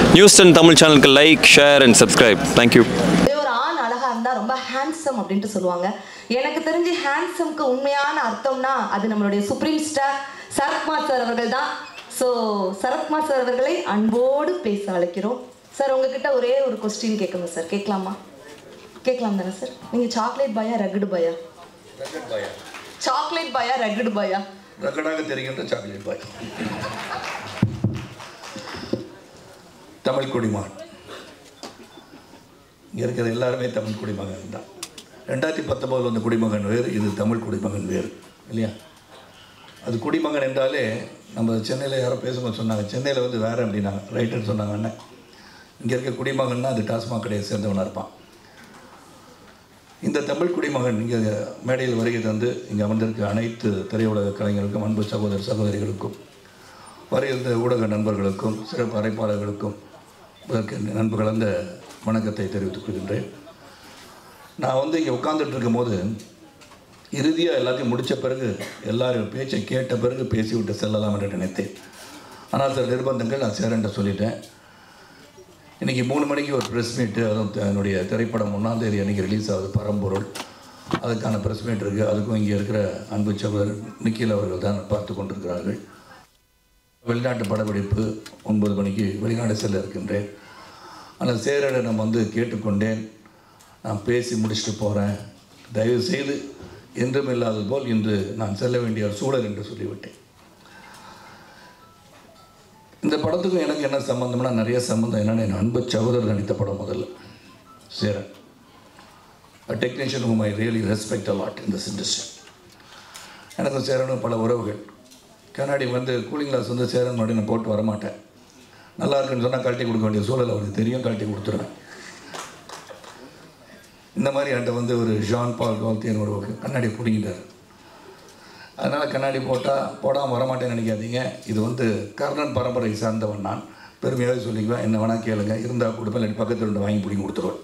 News ten Tamil சேனலுக்கு like share and subscribe thank you ஒரே ஒரு ஆண் அழகா இருந்தா ரொம்ப ஹேண்ட்ஸம் அப்படின்ட்டு சொல்லுவாங்க எனக்கு தெரிஞ்சு ஹேண்ட்ஸம்க்கு உண்மையான அர்த்தம்னா அது நம்மளுடைய சுப்ரீம் ஸ்டார் சரத்குமார் சார் அவர்கள் தான் ஸோ சரத்குமார் சார் அவர்களை அன்போடு பேச அழைக்கிறோம் சார் உங்ககிட்ட ஒரே ஒரு கொஸ்டின் கேட்கணும் சார் கேட்கலாமா கேட்கலாம் தானே சார் நீங்க சாக்லேட் பாயா ரகுடு பாயா சாக்லேட் பாயா ரகுடு பாயா ரகடாக தெரிகின்ற சாக்லேட் பாய் தமிழ் குடிமகன் இங்கே இருக்கிற எல்லாருமே தமிழ் குடிமகன் தான் ரெண்டாயிரத்தி பத்தொம்போதில் வந்த குடிமகன் வேறு இது தமிழ் குடிமகன் வேறு இல்லையா அது குடிமகன் என்றாலே நம்ம சென்னையில் யாரோ பேசும்போது சொன்னாங்க சென்னையில் வந்து வேறு அப்படின்னாங்க ரைட்டுன்னு சொன்னாங்க அண்ணன் இங்கே இருக்க குடிமகன்னா அது டாஸ்மாக் கடையை சேர்ந்தவனாக இருப்பான் இந்த தமிழ் குடிமகன் இங்கே மேடையில் வருகை தந்து இங்கே அமர்ந்திருக்க அனைத்து திரையுலக கலைஞர்களுக்கும் அன்பு சகோதர சகோதரிகளுக்கும் வருகின்ற ஊடக நண்பர்களுக்கும் சிறப்பு அழைப்பாளர்களுக்கும் இதற்கு நண்பு கலந்த வணக்கத்தை தெரிவித்துக் கொள்கின்றேன் நான் வந்து இங்கே உட்கார்ந்துட்டு இருக்கும்போது இறுதியாக எல்லாத்தையும் முடித்த பிறகு எல்லாரும் பேச்சை கேட்ட பிறகு பேசிவிட்டு செல்லலாம் என்று நினைத்தேன் ஆனால் சில நிர்பந்தங்கள் நான் சேரன்ட்ட சொல்லிட்டேன் இன்றைக்கி மூணு மணிக்கு ஒரு ப்ரெஸ் மீட்டு அதுவும் த- என்னுடைய திரைப்படம் ஒன்றாம் தேதி அன்றைக்கி ரிலீஸ் ஆகுது பரம்பொருள் அதுக்கான ப்ரெஸ் மீட் இருக்குது அதுக்கும் இங்கே இருக்கிற அன்பு சகோதரர் நிக்கில் அவர்கள் தான் பார்த்து கொண்டிருக்கிறார்கள் வெளிநாட்டு படப்பிடிப்பு ஒன்பது மணிக்கு வெளிநாடு செல்ல இருக்கின்றேன் ஆனால் சேரனிடம் வந்து கேட்டுக்கொண்டேன் நான் பேசி முடிச்சுட்டு போகிறேன் தயவு செய்து என்றும் இல்லாதது போல் இன்று நான் செல்ல வேண்டிய ஒரு சூழல் என்று சொல்லிவிட்டேன் இந்த படத்துக்கும் எனக்கு என்ன சம்மந்தம்னா நிறைய சம்மந்தம் என்னென்னா என் அன்பு சகோதரர் நடித்த படம் முதல்ல Cheran a technician whom I really respect a lot in this industry எனக்கும் சேரனும் பல உறவுகள் கண்ணாடி வந்து கூலிங் கிளாஸ் வந்து சேரன் முன்னாடி நான் போட்டு வரமாட்டேன் நல்லா இருக்குன்னு சொன்னால் கழட்டி கொடுக்க வேண்டிய சூழல் அவருக்கு தெரியும் கழட்டி கொடுத்துருவேன் இந்த மாதிரி என்கிட்ட வந்து ஒரு ஜான் பால் கோல்த்தியன் ஒரு கண்ணாடி பிடிங்கிட்டார் அதனால் கண்ணாடி போட்டால் போடாமல் வரமாட்டேன்னு நினைக்காதீங்க இது வந்து கர்ணன் பரம்பரை சார்ந்தவன் நான் பெருமையாகவே சொல்லிக்குவேன் என்ன வேணால் கேளுங்க இருந்தால் கொடுப்பேன் இல்லாட்டி பக்கத்தில் ரெண்டு வாங்கி பிடிங்கி கொடுத்துருவேன்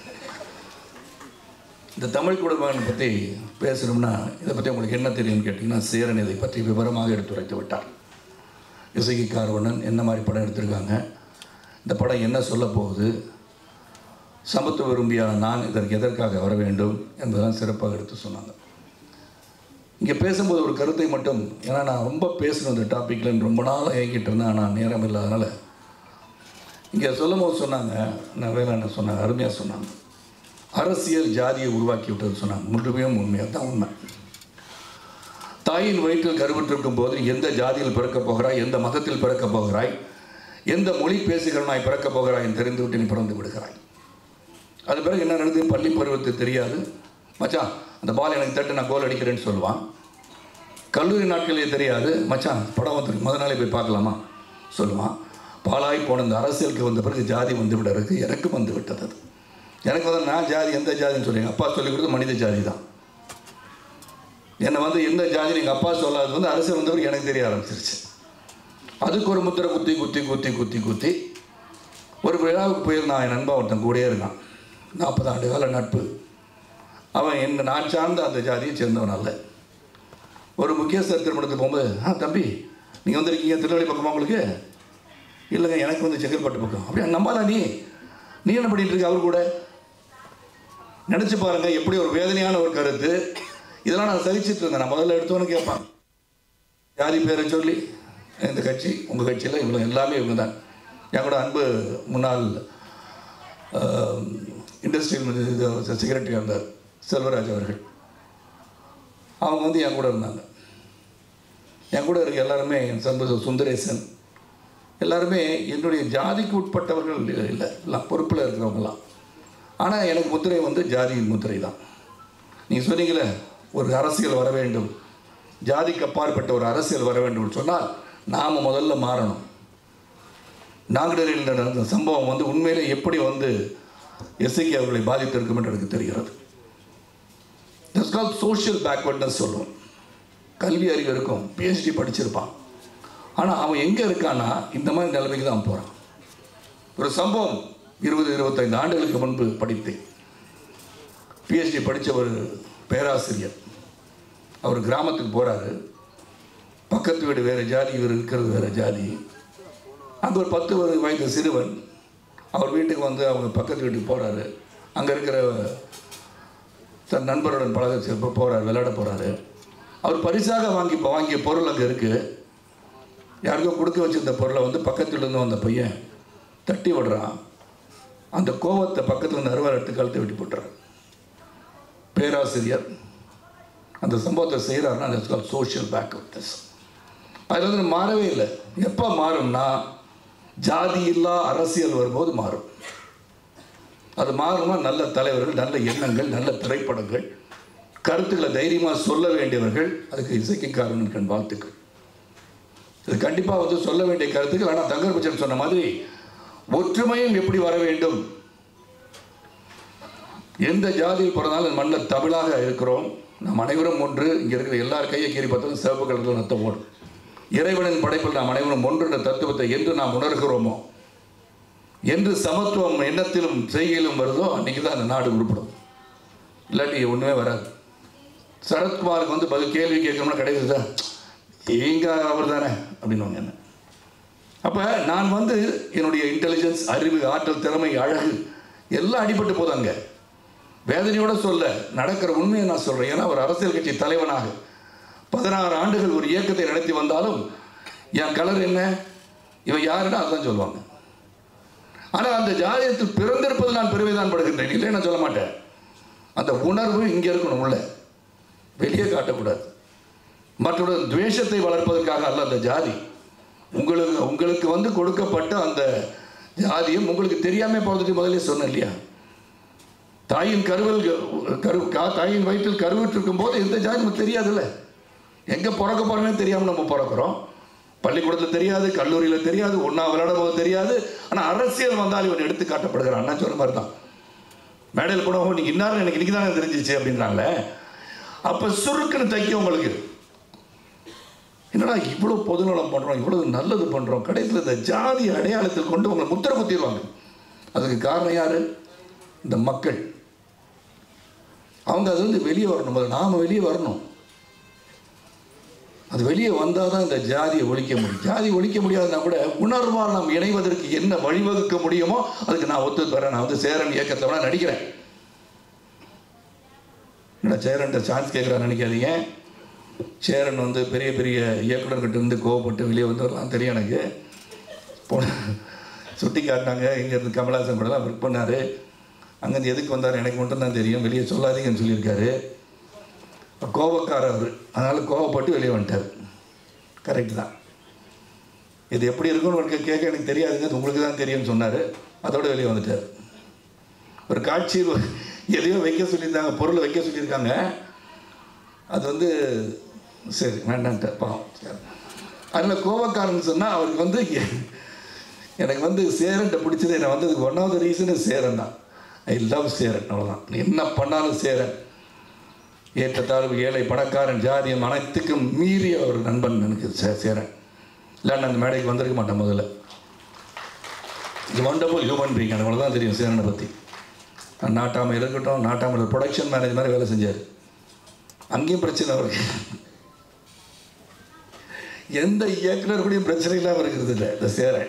இந்த தமிழ் குடும்பங்களை பற்றி பேசணும்னா இதை பற்றி உங்களுக்கு என்ன தெரியும்னு கேட்டிங்கன்னா சேரன் இதை பற்றி விவரமாக எடுத்துரைத்து விட்டார் இசைக்கு கார்வண்ணன் என்ன மாதிரி படம் எடுத்திருக்காங்க இந்த படம் என்ன சொல்ல போகுது சமத்துவ விரும்பியான நான் இதற்கு எதற்காக வர வேண்டும் என்பதெல்லாம் சிறப்பாக எடுத்து சொன்னாங்க இங்கே பேசும்போது ஒரு கருத்தை மட்டும் ஏன்னா நான் ரொம்ப பேசணும் இந்த டாப்பிக்கில் ரொம்ப நாளாக ஏங்கிட்டு இருந்தேன் ஆனால் நேரம் இல்லாதனால இங்கே சொல்லும் போது சொன்னாங்க நான் வேலை சொன்னாங்க அருமையாக சொன்னாங்க அரசியல் ஜாதியை உருவாக்கி விட்டது சொன்னாங்க முழுமையும் உண்மையாக தான் உண்மை தாயின் வயிற்றில் கருவுற்றிருக்கும் போது எந்த ஜாதியில் பிறக்கப் போகிறாய் எந்த மதத்தில் பிறக்கப் போகிறாய் எந்த மொழி பேசுகிறனாய் பிறக்கப் போகிறாய் என்று தெரிந்துவிட்டு நீ பிறந்து விடுகிறாய் அது பிறகு என்ன நடந்தது பள்ளி பருவத்து தெரியாது மச்சான் அந்த பால் எனக்கு தட்டு நான் கோல் அடிக்கிறேன்னு சொல்லுவான் கல்லூரி நாட்களே தெரியாது மச்சான் படம் வந்து முத நாளே போய் பார்க்கலாமா சொல்லுவான் பாலாய் போன இந்த அரசியலுக்கு வந்த பிறகு ஜாதி வந்து விட இருக்கு எனக்கு வந்து விட்டது அது எனக்கு வந்து நான் ஜாதி எந்த ஜாதின்னு சொல்லி எங்கள் அப்பா சொல்லி கொடுத்து மனித ஜாதி தான் என்னை வந்து எந்த ஜாதி எங்கள் அப்பா சொல்லாதது வந்து அரசியல் வந்தவருக்கு எனக்கு தெரிய ஆரம்பிச்சிருச்சு அதுக்கு ஒரு முத்திரை குத்தி குத்தி குத்தி குத்தி குத்தி ஒரு விழாவுக்கு போயிருந்தான் என் நண்பன் ஒருத்தன் கூடயே இருக்கான் நாற்பது ஆண்டு கால நட்பு அவன் என்ன நான் சார்ந்த அந்த ஜாதியை சேர்ந்தவன் அல்ல ஒரு முக்கியஸ்தர் திருமணத்துக்கு போகும்போது ஆ தம்பி நீங்கள் வந்திருக்கீங்க திருநெல்வேலி பக்கமா உங்களுக்கு இல்லைங்க எனக்கு வந்து செங்கல்பட்டு பக்கம் அப்படியே நம்பாதா நீ நீ என்ன பண்ணிட்டு இருக்க அவர் கூட நினச்சி பாருங்க எப்படி ஒரு வேதனையான ஒரு கருத்து இதெல்லாம் நான் சகிச்சிட்டு இருந்தேன் நான் முதல்ல எடுத்தோன்னு கேட்பான் ஜாதி பேரை சொல்லி இந்த கட்சி உங்கள் கட்சியில் இவங்க எல்லாமே இவங்க தான் என் கூட அன்பு முன்னாள் இண்டஸ்ட்ரியல் இது செக்ரட்டரி இருந்தார் செல்வராஜ் அவர்கள் அவங்க வந்து என் கூட இருந்தாங்க என் கூட இருக்க எல்லாருமே என் சந்தோஷ சுந்தரேசன் எல்லாருமே என்னுடைய ஜாதிக்கு உட்பட்டவர்கள் இல்லை இல்லை எல்லாம் பொறுப்பில் இருக்கிறவங்களாம் ஆனால் எனக்கு முத்திரை வந்து ஜாதியின் முத்திரை தான் நீங்கள் சொன்னீங்களே ஒரு அரசியல் வர வேண்டும் ஜாதிக்கு அப்பாற்பட்ட ஒரு அரசியல் வர வேண்டும் சொன்னால் நாம் முதல்ல மாறணும் நாங்கடரில் நடந்த சம்பவம் வந்து உண்மையிலே எப்படி வந்து எஸ்ஐக்கு அவர்களை பாதித்திருக்கும் என்று எனக்கு தெரிகிறது தட்ஸ் கால் சோஷியல் பேக்வர்ட்னஸ் சொல்லுவோம் கல்வி அறிவு இருக்கும் பிஹெச்டி படிச்சிருப்பான் ஆனால் அவன் எங்கே இருக்கான்னா இந்த மாதிரி நிலைமைக்கு தான் போகிறான் ஒரு சம்பவம் இருபது இருபத்தைந்து ஆண்டுகளுக்கு முன்பு படித்தேன் பிஹெச்டி படித்த ஒரு பேராசிரியர் அவர் கிராமத்துக்கு போகிறாரு பக்கத்து வீடு வேறு ஜாதி இவர் இருக்கிறது வேறு ஜாதி அங்கே ஒரு பத்து வயது சிறுவன் அவர் வீட்டுக்கு வந்து அவங்க பக்கத்து வீட்டுக்கு போகிறாரு அங்கே இருக்கிற தன் நண்பருடன் பழக போகிறார் விளையாட போகிறாரு அவர் பரிசாக வாங்கி வாங்கிய பொருள் அங்கே இருக்குது யாருக்கோ கொடுக்க வச்சிருந்த பொருளை வந்து பக்கத்துல இருந்து வந்த பையன் தட்டி விடுறான் அந்த கோவத்தை பக்கத்தில் இருந்து அறுவார் எடுத்து கழுத்தை வெட்டி போட்டுறான் பேராசிரியர் அந்த சம்பவத்தை செய்கிறாருன்னா அது சோஷியல் பேக் திஸ் அது வந்து மாறவே இல்லை எப்போ மாறும்னா ஜாதி இல்லா அரசியல் வரும்போது மாறும் அது மாறுமா நல்ல தலைவர்கள் நல்ல எண்ணங்கள் நல்ல திரைப்படங்கள் கருத்துக்களை தைரியமாக சொல்ல வேண்டியவர்கள் அதுக்கு இசைக்குக்காரன் கண் வாழ்த்துக்கள் இது கண்டிப்பாக வந்து சொல்ல வேண்டிய கருத்துக்கள் ஆனால் தங்கர் பச்சன் சொன்ன மாதிரி ஒற்றுமையும் எப்படி வர வேண்டும் எந்த ஜாதியில் பிறந்தாலும் மண்ணில் தமிழாக இருக்கிறோம் நாம் அனைவரும் ஒன்று இங்கே இருக்கிற எல்லார் கையை கீறி பார்த்தாலும் சிவப்பு கலரில் நத்தம் ஓடும் இறைவனின் படைப்பில் நாம் அனைவரும் ஒன்று என்ற தத்துவத்தை என்று நாம் உணர்கிறோமோ என்று சமத்துவம் எண்ணத்திலும் செய்கையிலும் வருதோ அன்றைக்கி தான் அந்த நாடு உருப்படும் இல்லாட்டி ஒன்றுமே வராது சரத்குமாருக்கு வந்து பதில் கேள்வி கேட்கணும்னா கிடைக்குது சார் எங்க அவர் தானே அப்படின்னு என்ன அப்போ நான் வந்து என்னுடைய இன்டெலிஜென்ஸ் அறிவு ஆற்றல் திறமை அழகு எல்லாம் அடிபட்டு போதாங்க வேதனையோட சொல்ல நடக்கிற உண்மையை நான் சொல்கிறேன் ஏன்னா ஒரு அரசியல் கட்சி தலைவனாக பதினாறு ஆண்டுகள் ஒரு இயக்கத்தை நடத்தி வந்தாலும் என் கலர் என்ன இவன் யாருன்னா அதான் சொல்லுவாங்க ஆனால் அந்த ஜாதியத்தில் பிறந்திருப்பது நான் பெருமைதான் படுகின்றேன் இல்லை நான் சொல்ல மாட்டேன் அந்த உணர்வு இங்கே இருக்கணும் உள்ள வெளியே காட்டக்கூடாது மற்றொரு துவேஷத்தை வளர்ப்பதற்காக அல்ல அந்த ஜாதி உங்களுக்கு உங்களுக்கு வந்து கொடுக்கப்பட்ட அந்த ஜாதியும் உங்களுக்கு தெரியாமல் போகிறதுக்கு முதல்ல சொன்னேன் இல்லையா தாயின் கருவல் கரு கா தாயின் வயிற்றில் கருவிட்டிருக்கும் போது எந்த ஜாதி நமக்கு தெரியாதுல்ல எங்கே பிறக்க போகிறோமே தெரியாமல் நம்ம பிறக்கிறோம் பள்ளிக்கூடத்தில் தெரியாது கல்லூரியில் தெரியாது ஒன்றா விளையாடும் போது தெரியாது ஆனால் அரசியல் வந்தால் இவன் எடுத்து காட்டப்படுகிறான் நான் சொன்ன மாதிரி தான் மேடையில் கூட நீ இன்னாரும் எனக்கு இன்னைக்கு தானே தெரிஞ்சிச்சு அப்படின்றாங்களே அப்போ சுருக்குன்னு தைக்கும் உங்களுக்கு என்னடா இவ்வளோ பொதுநலம் பண்ணுறோம் இவ்வளோ நல்லது பண்ணுறோம் கடைசியில் இந்த ஜாதி அடையாளத்தில் கொண்டு உங்களை முத்திர குத்திடுவாங்க அதுக்கு காரணம் யார் இந்த மக்கள் அவங்க அது வந்து வெளியே வரணும் முதல்ல நாம் வெளியே வரணும் அது வெளியே வந்தால் தான் இந்த ஜாதியை ஒழிக்க முடியும் ஜாதி ஒழிக்க முடியாதுன்னா கூட உணர்வால் நாம் இணைவதற்கு என்ன வழிவகுக்க முடியுமோ அதுக்கு நான் ஒத்து தரேன் நான் வந்து சேரன் இயக்கத்தை வேணா நடிக்கிறேன் என்னடா சேரன்ட்ட சான்ஸ் கேட்குறான்னு நினைக்காதீங்க சேரன் வந்து பெரிய பெரிய இயக்குனர்கிட்ட இருந்து கோவப்பட்டு வெளியே வந்துடலாம் தெரியும் எனக்கு போன சுட்டி காட்டினாங்க இங்கேருந்து கமலாசன் கூடலாம் ஒர்க் பண்ணார் அங்கேருந்து எதுக்கு வந்தார் எனக்கு மட்டும் தான் தெரியும் வெளியே சொல்லாதீங்கன்னு சொல்லியிருக்காரு கோபக்காரர் அவர் அதனால் கோவப்பட்டு வெளியே வந்துட்டார் கரெக்ட் தான் இது எப்படி இருக்குன்னு உனக்கு கேட்க எனக்கு தெரியாதுங்க அது உங்களுக்கு தான் தெரியும்னு சொன்னார் அதோட வெளியே வந்துட்டார் ஒரு காட்சியில் எதையோ வைக்க சொல்லியிருந்தாங்க பொருளை வைக்க சொல்லியிருக்காங்க அது வந்து சரி வேண்டான்ட்டார் பாவம் சரி அதில் கோபக்காரன் சொன்னால் அவருக்கு வந்து எனக்கு வந்து சேரன்ட்ட பிடிச்சது என்னை வந்ததுக்கு ஒன்றாவது ரீசனு சேரன் தான் ஐ லவ் சேரன் அவ்வளோதான் நீ என்ன பண்ணாலும் சேரன் ஏற்றத்தாழ்வு ஏழை பணக்காரன் ஜாதியம் அனைத்துக்கும் மீறிய ஒரு நண்பன் எனக்கு சே சேரன் இல்லைன்னா அந்த மேடைக்கு வந்திருக்க மாட்டேன் முதல்ல இது வண்டர்ஃபுல் ஹியூமன் பீங் எனக்கு அவ்வளோதான் தெரியும் சேரனை பற்றி நாட்டாமல் இருக்கட்டும் நாட்டாமல் ப்ரொடக்ஷன் மேனேஜ் மாதிரி வேலை செஞ்சார் அங்கேயும் பிரச்சனை அவருக்கு எந்த இயக்குனர் கூடயும் பிரச்சனை இல்லாமல் இருக்கிறது இல்லை இந்த சேரன்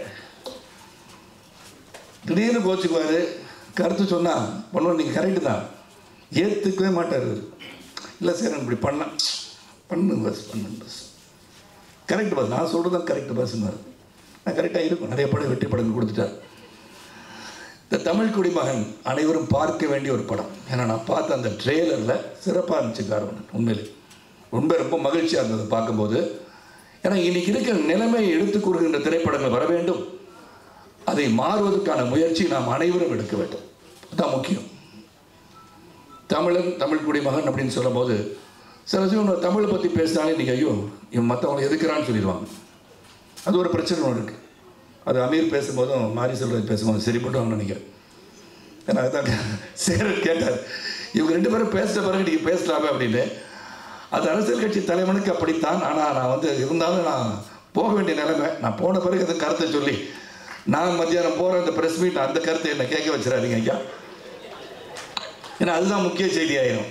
திடீர்னு கோச்சுக்குவார் கருத்து சொன்னால் பண்ணுவோம் நீங்கள் கரெக்டு தான் ஏற்றுக்கவே மாட்டார் இவர். இல்லை சேரன் இப்படி பண்ணலாம் பண்ணு பஸ் பண்ணு பஸ் கரெக்ட் பஸ் நான் சொல்கிறது தான் கரெக்ட் பஸ்ன்னாரு நான் கரெக்டாக இருக்கும் நிறைய படம் வெற்றி படங்கள் கொடுத்துட்டார் இந்த தமிழ் குடிமகன் அனைவரும் பார்க்க வேண்டிய ஒரு படம் ஏன்னா நான் பார்த்த அந்த ட்ரெய்லரில் சிறப்பாக இருந்துச்சு காரணம் உண்மையிலே உண்மை ரொம்ப மகிழ்ச்சியாக இருந்தது பார்க்கும்போது ஏன்னா இன்னைக்கு இருக்கிற நிலைமையை எடுத்து கூறுகின்ற திரைப்படங்கள் வர வேண்டும் அதை மாறுவதற்கான முயற்சி நாம் அனைவரும் எடுக்க வேண்டும் அதுதான் முக்கியம் தமிழன் தமிழ் குடிமகன் அப்படின்னு சொல்லும்போது சில விஷயம் தமிழை பற்றி பேசினாலே நீங்கள் ஐயோ இவன் மற்றவங்களை எதுக்குறான்னு சொல்லிடுவாங்க அது ஒரு பிரச்சனை ஒன்று இருக்குது அது அமீர் பேசும்போதும் மாரி செல்வராஜ் பேசும்போது சரிப்பட்டு நினைக்கிறேன் ஏன்னா அதுதான் சேரன் கேட்டார் இவங்க ரெண்டு பேரும் பேசிட்ட பிறகு நீங்கள் பேசலாமே அப்படின்னு அது அரசியல் கட்சி தலைவனுக்கு அப்படித்தான் ஆனால் நான் வந்து இருந்தாலும் நான் போக வேண்டிய நிலைமை நான் போன பிறகு அந்த கருத்தை சொல்லி நான் மத்தியானம் போகிற அந்த ப்ரெஸ் மீட் அந்த கருத்தை என்னை கேட்க வச்சிடாதீங்க ஐயா ஏன்னா அதுதான் முக்கிய செய்தி ஆயிரும்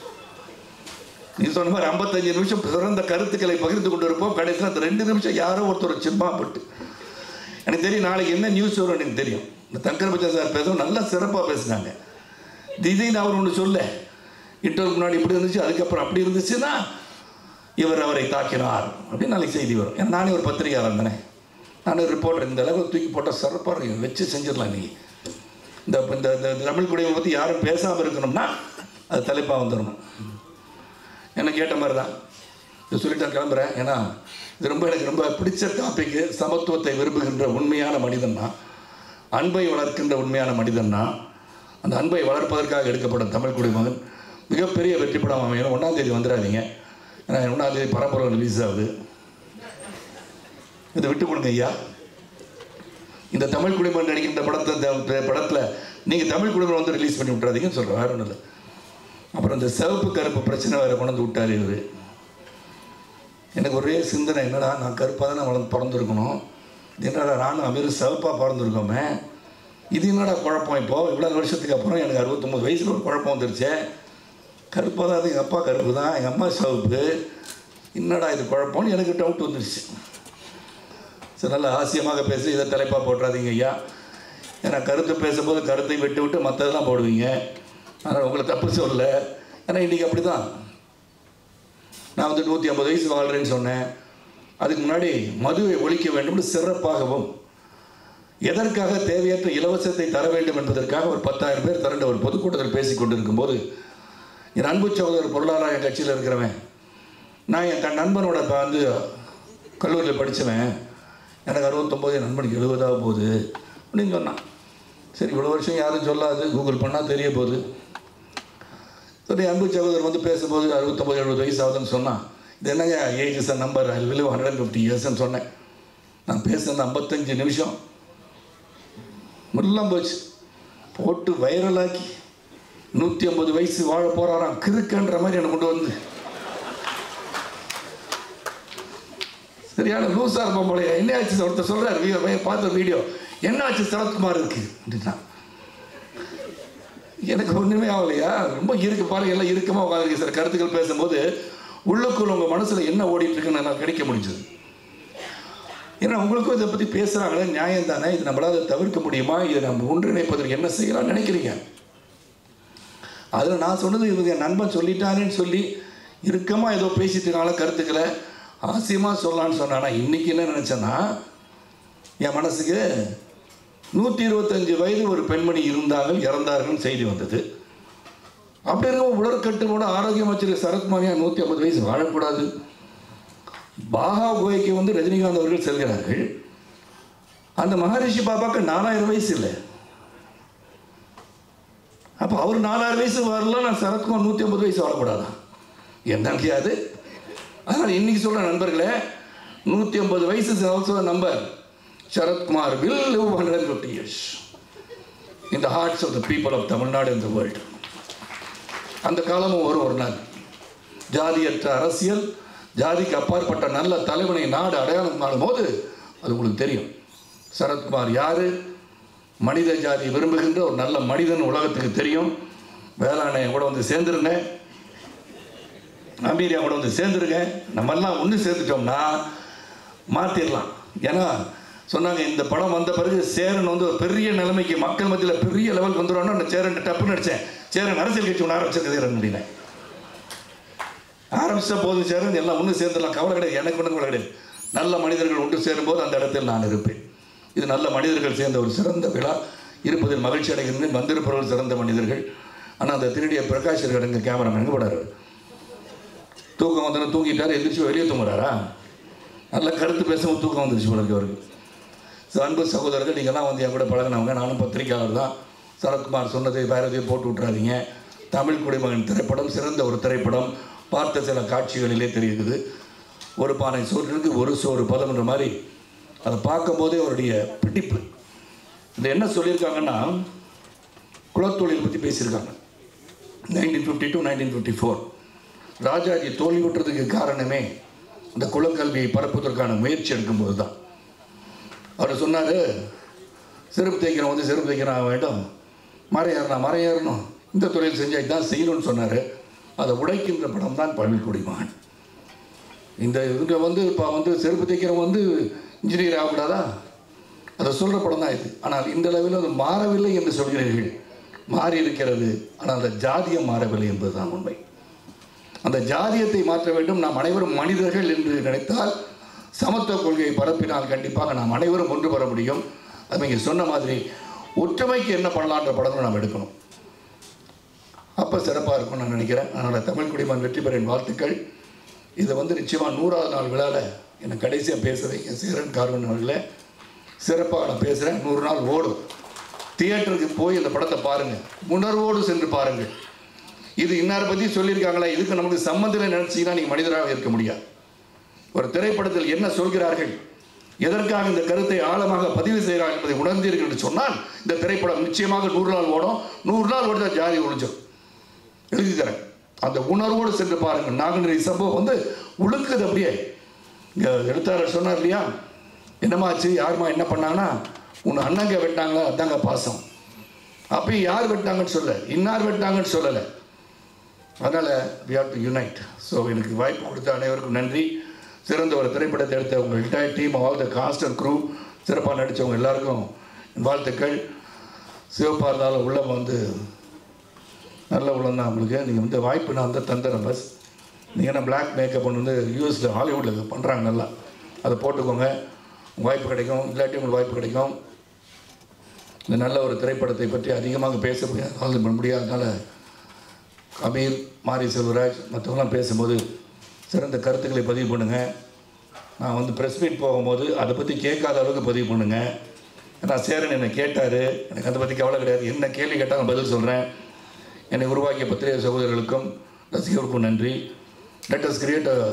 நீ சொன்ன மாதிரி ஐம்பத்தஞ்சு நிமிஷம் சிறந்த கருத்துக்களை பகிர்ந்து கொண்டு இருப்போம் கடைசியில் அந்த ரெண்டு நிமிஷம் யாரோ ஒருத்தர் சிம்மா பட்டு எனக்கு தெரியும் நாளைக்கு என்ன நியூஸ் வரும் எனக்கு தெரியும் இந்த தங்கர் பச்சா சார் பேசவும் நல்லா சிறப்பாக பேசுனாங்க திடீர்னு அவர் ஒன்று சொல்ல இன்டர்வியூ முன்னாடி இப்படி இருந்துச்சு அதுக்கப்புறம் அப்படி இருந்துச்சுன்னா இவர் அவரை தாக்கினார் அப்படின்னு நாளைக்கு செய்தி வரும் ஏன்னா நானே ஒரு பத்திரிகையாளர் தானே நானே ரிப்போர்ட்டர் இந்த அளவுக்கு தூக்கி போட்டால் சிறப்பாக இருக்கு வச்சு செஞ்சிடலாம் இன்னைக்கு இந்த இந்த இந்த தமிழ் குடியை பற்றி யாரும் பேசாமல் இருக்கணும்னா அது தலைப்பாக வந்துடணும் என்ன கேட்ட மாதிரி தான் இது சொல்லிட்டு நான் கிளம்புறேன் ஏன்னா இது ரொம்ப எனக்கு ரொம்ப பிடிச்ச டாபிக்கு சமத்துவத்தை விரும்புகின்ற உண்மையான மனிதன்னா அன்பை வளர்க்கின்ற உண்மையான மனிதன்னா அந்த அன்பை வளர்ப்பதற்காக எடுக்கப்படும் தமிழ் குடிமகன் மிகப்பெரிய வெற்றி படம் அமையணும் ஒன்றாம் தேதி வந்துடாதீங்க ஏன்னா ஒன்றாம் தேதி பரம்பரை ரிலீஸ் ஆகுது இதை விட்டு கொடுங்க ஐயா இந்த தமிழ் குடிமகன் நடிக்கின்ற படத்தை இந்த படத்தில் நீங்கள் தமிழ் குடிமகன் வந்து ரிலீஸ் பண்ணி விட்றாதீங்கன்னு சொல்கிறேன் வேற ஒன்றும் இல்லை அப்புறம் இந்த சிவப்பு கருப்பு பிரச்சனை வேறு கொண்டு வந்து விட்டார் இவர் எனக்கு ஒரே சிந்தனை என்னடா நான் கருப்பாக தானே வளர்ந்து பிறந்திருக்கணும் இது என்னடா நானும் அமீர் சிவப்பாக பிறந்திருக்கோமே இது என்னடா குழப்பம் இப்போ இவ்வளோ வருஷத்துக்கு அப்புறம் எனக்கு அறுபத்தொம்பது வயசில் ஒரு குழப்பம் வந்துருச்சே கருப்பாக தான் அது எங்கள் அப்பா கருப்பு தான் எங்கள் அம்மா சிவப்பு என்னடா இது குழப்பம்னு எனக்கு டவுட் வந்துருச்சு சரி நல்லா ஆசியமாக பேசி இதை தலைப்பாக போட்டுறாதீங்க ஐயா ஏன்னா கருத்து பேசும்போது கருத்தை விட்டு விட்டு மற்றதெல்லாம் போடுவீங்க அதனால் உங்களை தப்பு சொல்லல ஏன்னா இன்றைக்கி அப்படி தான் நான் வந்து நூற்றி ஐம்பது வயசு வாழ்கிறேன்னு சொன்னேன் அதுக்கு முன்னாடி மதுவை ஒழிக்க வேண்டும்னு சிறப்பாகவும் எதற்காக தேவையற்ற இலவசத்தை தர வேண்டும் என்பதற்காக ஒரு பத்தாயிரம் பேர் திரண்ட ஒரு பொதுக்கூட்டத்தில் பேசி கொண்டிருக்கும் போது என் அன்பு சகோதரர் பொருளாதார என் கட்சியில் இருக்கிறவன் நான் என் கண் நண்பனோட இப்போ வந்து கல்லூரியில் படித்தவன் எனக்கு அறுபத்தொம்போது என் நண்பனுக்கு எழுபதாக போகுது அப்படின்னு சொன்னான் சரி இவ்வளோ வருஷம் யாரும் சொல்லாது கூகுள் பண்ணால் தெரிய போகுது சரி அன்பு சகோதரர் வந்து பேசும்போது அறுபத்தொம்பது எழுபது வயசு ஆகுதுன்னு சொன்னான் இது என்னங்க age is number I will hundred and fifty இயர்ஸ்ன்னு சொன்னேன் நான் பேசுனது ஐம்பத்தஞ்சு நிமிஷம் முல்லாம் போச்சு போட்டு வைரலாக்கி நூற்றி ஐம்பது வயசு வாழ போகிறாராம் கிறுக்கன்ற மாதிரி என்னை கொண்டு வந்து சரியான லூஸாக இருப்போம் போலயே என்ன ஆச்சு ஒருத்தர் சொல்கிறார் வீ பார்த்த வீடியோ என்ன ஆச்சு சரத்குமார் இருக்கு அப்படின்னா எனக்கு ஒன்றுமே ஆகலையா ரொம்ப இருக்கு பாருங்க எல்லாம் இறுக்கமாக உட்காந்துருக்கு சார் கருத்துக்கள் பேசும்போது உள்ளுக்குள்ள உங்கள் மனசில் என்ன ஓடிட்டு இருக்குன்னு நான் கிடைக்க முடிஞ்சது ஏன்னா உங்களுக்கும் இதை பற்றி பேசுகிறாங்களே நியாயம் தானே இது நம்மளால் தவிர்க்க முடியுமா இதை நம்ம ஒன்றிணைப்பதற்கு என்ன செய்யலாம்னு நினைக்கிறீங்க அதில் நான் சொன்னது இவங்க என் நண்பன் சொல்லிட்டானேன்னு சொல்லி இறுக்கமாக ஏதோ பேசிட்டு இருக்காங்களா கருத்துக்களை ஆசியமாக சொல்லலான்னு சொன்னானா இன்றைக்கி என்ன நினச்சேன்னா என் மனசுக்கு நூற்றி இருபத்தஞ்சு வயது ஒரு பெண்மணி இருந்தார்கள் இறந்தார்கள்னு செய்தி வந்தது அப்படி இருக்க உடற்கட்டுமோட ஆரோக்கியம் வச்சிருக்க சரத்குமாரியா நூற்றி ஐம்பது வயசு வாழக்கூடாது பாகா குகைக்கு வந்து ரஜினிகாந்த் அவர்கள் செல்கிறார்கள் அந்த மகரிஷி பாபாக்கு நாலாயிரம் வயசு இல்லை அப்போ அவர் நாலாயிரம் வயசு வரல நான் சரத்குமார் நூற்றி ஐம்பது வயசு வாழக்கூடாதா என்னன்னு அது அதனால் இன்னைக்கு சொல்கிற நண்பர்களே நூற்றி ஐம்பது வயசு also number Sarathkumar will live hundred and fifty years in the hearts of the people of Tamil Nadu in the world அந்த காலமும் வரும் ஒரு நாள் ஜாதியற்ற அரசியல் ஜாதிக்கு அப்பாற்பட்ட நல்ல தலைவனை நாடு அடையாளம் காணும் போது அது உங்களுக்கு தெரியும் சரத்குமார் யார் மனித ஜாதி விரும்புகின்ற ஒரு நல்ல மனிதன் உலகத்துக்கு தெரியும் வேளாண் கூட வந்து சேர்ந்துருங்க அமீரியா கூட வந்து சேர்ந்துருங்க நம்மெல்லாம் ஒன்று சேர்த்துட்டோம்னா மாற்றிடலாம் ஏன்னா சொன்னாங்க இந்த படம் வந்த பிறகு சேரன் வந்து ஒரு பெரிய நிலைமைக்கு மக்கள் மத்தியில் பெரிய லெவலுக்கு வந்துடும்னா நான் சேரன் டப்புன்னு அடித்தேன் சேரன் அரசியல் கட்சி ஒன்று ஆரம்பிச்சிருக்கதே அப்படின்னு ஆரம்பிச்சா போதும் சேரன் எல்லாம் ஒன்று சேர்ந்துடலாம் கவலை கிடையாது எனக்கு ஒன்றும் கவலை கிடையாது நல்ல மனிதர்கள் ஒன்று சேரும்போது அந்த இடத்தில் நான் இருப்பேன் இது நல்ல மனிதர்கள் சேர்ந்த ஒரு சிறந்த விழா இருப்பதில் மகிழ்ச்சி அடைகின்றேன் வந்திருப்பவர்கள் சிறந்த மனிதர்கள் ஆனால் அந்த திருடிய பிரகாஷ் இருக்காருங்க கேமராமேன் எங்கே போடாரு தூக்கம் வந்தோன்னு தூங்கிட்டாரு எந்திரிச்சு வெளியே தூங்குறாரா நல்ல கருத்து பேசும்போது தூக்கம் வந்துருச்சு போல இருக்கு அவருக்கு ஸோ அன்பு சகோதரர்கள் நீங்கள்லாம் வந்து என் கூட பழகினவங்க நானும் பத்திரிக்கையாளர் தான் சரத்குமார் சொன்னதை வேற எதையும் போட்டு விட்றாதீங்க தமிழ் குடிமகன் திரைப்படம் சிறந்த ஒரு திரைப்படம் பார்த்த சில காட்சிகளிலே தெரியுது ஒரு பானை சோற்றிற்கு ஒரு சோறு பதம்ன்ற மாதிரி அதை பார்க்கும்போதே அவருடைய பிடிப்பு இது என்ன சொல்லியிருக்காங்கன்னா குலத்தொழில் பற்றி பேசியிருக்காங்க nineteen fifty two nineteen fifty four Rajaji தோல்வியுற்றதுக்கு காரணமே இந்த குலக்கல்வியை பரப்புவதற்கான முயற்சி எடுக்கும்போது தான் அவர் சொன்னார் செருப்பு தைக்கிறவன் வந்து செருப்பு தைக்கிறான் ஆக வேண்டும் மரம் ஏறணும் மரம் ஏறணும் இந்த தொழில் செஞ்சால் தான் செய்யணும்னு சொன்னார் அதை உடைக்கின்ற படம் தான் பழனிக்குடி மகன் இந்த இவங்க வந்து இப்போ வந்து செருப்பு தைக்கிறவன் வந்து இன்ஜினியர் ஆகக்கூடாதா அதை சொல்கிற படம் தான் இது ஆனால் இந்த அளவில் அது மாறவில்லை என்று சொல்கிறீர்கள் மாறி இருக்கிறது ஆனால் அந்த ஜாதியம் மாறவில்லை என்பதுதான் உண்மை அந்த ஜாதியத்தை மாற்ற வேண்டும் நாம் அனைவரும் மனிதர்கள் என்று நினைத்தால் சமத்துவ கொள்கையை பரப்பினால் கண்டிப்பாக நாம் அனைவரும் ஒன்று பெற முடியும் அது நீங்கள் சொன்ன மாதிரி ஒற்றுமைக்கு என்ன பண்ணலான்ற படங்களை நாம் எடுக்கணும் அப்போ சிறப்பாக இருக்கும்னு நான் நினைக்கிறேன் அதனால் தமிழ் குடிமகன் வெற்றி பெறின் வாழ்த்துக்கள் இதை வந்து நிச்சயமாக நூறாவது நாள் விழாவில் என்னை கடைசியாக பேச வைங்க சேரன் கார்வன் அவர்களே சிறப்பாக நான் பேசுகிறேன் நூறு நாள் ஓடும் தியேட்டருக்கு போய் இந்த படத்தை பாருங்கள் உணர்வோடு சென்று பாருங்கள் இது இன்னாரை பற்றி சொல்லியிருக்காங்களா இதுக்கு நமக்கு சம்மந்தம் நினச்சிங்கன்னா நீங்கள் மனிதராக இருக்க முடியாது ஒரு திரைப்படத்தில் என்ன சொல்கிறார்கள் எதற்காக இந்த கருத்தை ஆழமாக பதிவு செய்கிறார்கள் என்பதை உணர்ந்தீர்கள் என்று சொன்னால் இந்த திரைப்படம் நிச்சயமாக நூறு நாள் ஓடும் நூறு நாள் ஓடிதான் ஜாதி ஒழிஞ்சோம் எழுதி தரேன் அந்த உணர்வோடு சென்று பாருங்கள் நாகநேரி சம்பவம் வந்து உழுக்குது அப்படியே இங்கே எழுத்தாளர் சொன்னார் இல்லையா என்னமாச்சு யாருமா என்ன பண்ணாங்கன்னா உன் அண்ணங்க வெட்டாங்களா அதாங்க பாசம் அப்பயும் யார் வெட்டாங்கன்னு சொல்ல இன்னார் வெட்டாங்கன்னு சொல்லலை அதனால் we have to unite so எனக்கு வாய்ப்பு கொடுத்த அனைவருக்கும் நன்றி சிறந்த ஒரு திரைப்படத்தை எடுத்த உங்கள் entire team all the cast and crew சிறப்பாக நடித்தவங்க எல்லாருக்கும் என் வாழ்த்துக்கள் சிவப்பாக இருந்தாலும் உள்ளம் வந்து நல்ல உள்ளம் தான் உங்களுக்கு நீங்கள் வந்து வாய்ப்பு நான் வந்து தந்துடுறேன் பஸ் நீங்கள் என்ன பிளாக் மேக்கப் பண்ணி வந்து யூஎஸில் ஹாலிவுட்டில் பண்ணுறாங்க நல்லா அதை போட்டுக்கோங்க வாய்ப்பு கிடைக்கும் இல்லாட்டி உங்களுக்கு வாய்ப்பு கிடைக்கும் இந்த நல்ல ஒரு திரைப்படத்தை பற்றி அதிகமாக பேச முடியாது பண்ண முடியாதனால அமீர் மாரி செல்வராஜ் மற்றவங்களாம் பேசும்போது சிறந்த கருத்துக்களை பதிவு பண்ணுங்கள் நான் வந்து ப்ரெஸ் மீட் போகும்போது அதை பற்றி கேட்காத அளவுக்கு பதிவு பண்ணுங்கள் ஏன்னா சேரன் என்னை கேட்டார் எனக்கு அதை பற்றி கவலை கிடையாது என்ன கேள்வி கேட்டால் நான் பதில் சொல்கிறேன் என்னை உருவாக்கிய பத்திரிகை சகோதரர்களுக்கும் ரசிகர்களுக்கும் நன்றி let us create a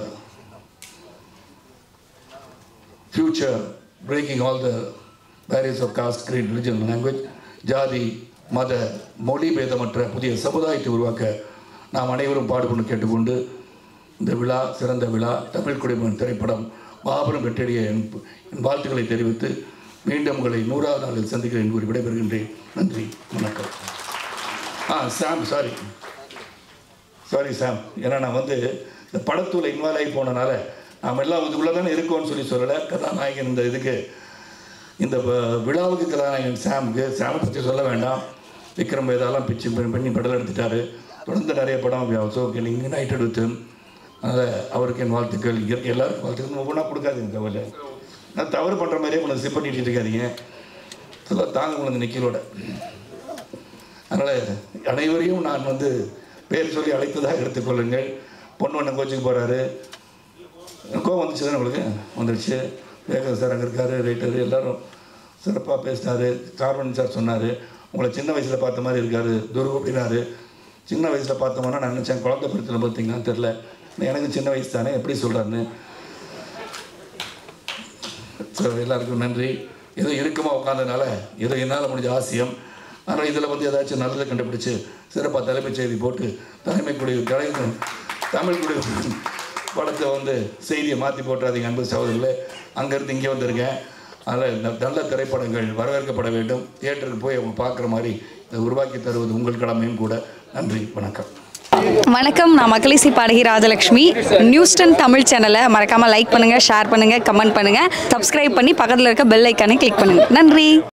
future breaking all the barriers of caste creed religion language ஜாதி மத மொழி பேதமற்ற புதிய சமுதாயத்தை உருவாக்க நாம் அனைவரும் பாடுபட்டு கேட்டுக்கொண்டு இந்த விழா சிறந்த விழா தமிழ் குடிமகன் திரைப்படம் மாபெரும் வெற்றியடைய என் என் வாழ்த்துக்களை தெரிவித்து மீண்டும் உங்களை நூறாவது நாளில் சந்திக்கிறேன் கூறி விடைபெறுகின்றேன் நன்றி வணக்கம் ஆ சாம் சாரி சாரி சாம் ஏன்னா நான் வந்து இந்த படத்துல இன்வால்வ் ஆகி போனனால நாம் எல்லாம் இதுக்குள்ளே தானே இருக்கோம்னு சொல்லி சொல்லலை கதாநாயகன் இந்த இதுக்கு இந்த வ- விழாவுக்கு கதாநாயகன் சாமுக்கு சாமை பற்றி சொல்ல வேண்டாம் விக்ரம் வேதாலாம் பிச்சு பண்ணி பண்ணி படம் எடுத்துட்டாரு தொடர்ந்து நிறைய படம் ஸோ நீங்கள் யுனைடட் வித் அதனால் அவருக்கு என் வாழ்த்துக்கள் இயற்கை எல்லாருக்கும் வாழ்த்துக்கள் ஒவ்வொன்றா கொடுக்காதீங்க கவலை நான் தவறு பண்ணுற மாதிரியே உங்களை சிப் பண்ணிட்டு இருக்காதீங்க சொல்ல தாங்க உங்களை நிக்கலோட அதனால் அனைவரையும் நான் வந்து பேர் சொல்லி அழைத்ததாக எடுத்துக்கொள்ளுங்கள் பொண்ணு ஒன்று கோச்சுக்கு போகிறாரு கோவம் வந்துச்சு தானே உங்களுக்கு வந்துடுச்சு வேகன் சார் அங்கே இருக்காரு ரைட்டரு எல்லாரும் சிறப்பாக பேசினாரு கார்வன் சார் சொன்னார் உங்களை சின்ன வயசில் பார்த்த மாதிரி இருக்காரு துருவ அப்படின்னாரு சின்ன வயசில் பார்த்தோம்னா நான் நினச்சேன் குழந்தை பருத்தில் பார்த்தீங்களான்னு தெரில எனக்கு சின்ன வயசு தானே எப்படி சொல்கிறாருன்னு ஸோ எல்லாருக்கும் நன்றி ஏதோ இறுக்கமா உட்காந்ததுனால ஏதோ என்னால் முடிஞ்ச ஆசியம் ஆனால் இதில் வந்து ஏதாச்சும் நல்லதை கண்டுபிடிச்சு சிறப்பாக தலைமைச் செய்தி போட்டு தலைமை குடி கலை தமிழ் குடி படத்தை வந்து செய்தியை மாற்றி போட்டுறாதீங்க அன்பு சகோதரர்களே அங்கேருந்து இங்கே வந்திருக்கேன் அதில் இந்த நல்ல திரைப்படங்கள் வரவேற்கப்பட வேண்டும் தியேட்டருக்கு போய் அவங்க பார்க்குற மாதிரி இதை உருவாக்கி தருவது உங்கள் கடமையும் கூட நன்றி வணக்கம் வணக்கம் நான் மக்களிசி பாடகி ராஜலக்ஷ்மி நியூஸ் டென் தமிழ் சேனலை மறக்காமல் லைக் பண்ணுங்கள் ஷேர் பண்ணுங்கள் கமெண்ட் பண்ணுங்கள் சப்ஸ்கிரைப் பண்ணி பக்கத்தில் இருக்க பெல் ஐக்கானை கிளிக் பண்ணுங்கள் நன்றி